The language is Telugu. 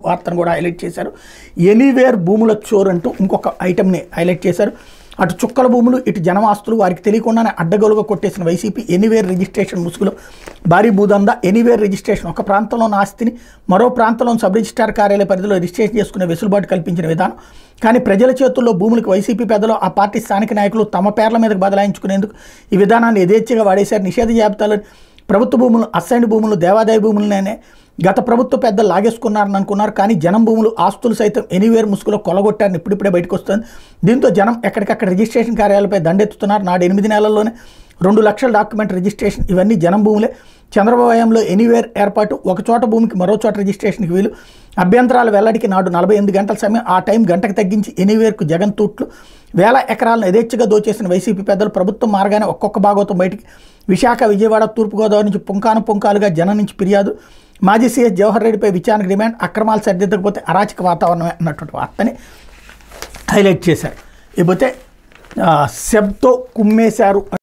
వార్తను కూడా హైలైట్ చేశారు ఎనీవేర్ భూముల చోర్ అంటూ ఇంకొక ఐటమ్ని హైలైట్ చేశారు అటు చుక్కల భూములు ఇటు జనవాస్తులు వారికి తెలియకుండానే అడ్డగోలుగా కొట్టేసిన వైసీపీ ఎనీవేర్ రిజిస్ట్రేషన్ ముసుగులో భారీ భూదందా ఎనీవేర్ రిజిస్ట్రేషన్ ఒక ప్రాంతంలోని ఆస్తిని మరో ప్రాంతంలోని సబ్ రిజిస్ట్రార్ కార్యాలయ పరిధిలో రిజిస్ట్రేషన్ చేసుకునే వెసులుబాటు కల్పించిన విధానం కానీ ప్రజల చేతుల్లో భూములకు వైసీపీ పెద్దలు ఆ పార్టీ స్థానిక నాయకులు తమ పేర్ల మీదకు బదలాయించుకునేందుకు ఈ విధానాన్ని యథేచ్ఛగా వాడేశారు నిషేధ జాబితాలో ప్రభుత్వ భూములు అసైన్డ్ భూములు దేవాదాయ భూములనే గత ప్రభుత్వ పెద్దలు లాగేసుకున్నారని అనుకున్నారు కానీ జనం భూములు ఆస్తులు సైతం ఎనీవేర్ ముసుగులో కొలగొట్టారని ఇప్పుడిప్పుడే బయటకు వస్తుంది దీంతో జనం ఎక్కడికక్కడ రిజిస్ట్రేషన్ కార్యాలయాలపై దండెత్తుతున్నారు నాడు ఎనిమిది నెలల్లోనే రెండు లక్షల డాక్యుమెంట్ రిజిస్ట్రేషన్ ఇవన్నీ జనం భూములే చంద్రబాబు హయాంలో ఎనీవేర్ ఏర్పాటు ఒక చోట భూమికి మరో చోట రిజిస్ట్రేషన్కి వీలు అభ్యంతరాల వెల్లడికి నాడు నలభై ఎనిమిది గంటల సమయం ఆ టైం గంటకు తగ్గించి ఎనీవేర్కు జగన్ తూట్లు వేల ఎకరాలను యథేచ్ఛగా దోచేసిన వైసీపీ పెద్దలు ప్రభుత్వం మారగానే ఒక్కొక్క భాగవతం బయటికి విశాఖ విజయవాడ తూర్పుగోదావరి నుంచి పుంకాను పుంకాలుగా జనం నుంచి ఫిర్యాదు మాజీ సీఎస్ జవహర్ రెడ్డిపై విచారణకు డిమాండ్ అక్రమాలు సరిదిద్దకపోతే అరాచక వాతావరణమే అన్నటువంటి వార్తని హైలైట్ చేశారు ఇకపోతే ఆ, సెబ్తో కుమ్మేశారు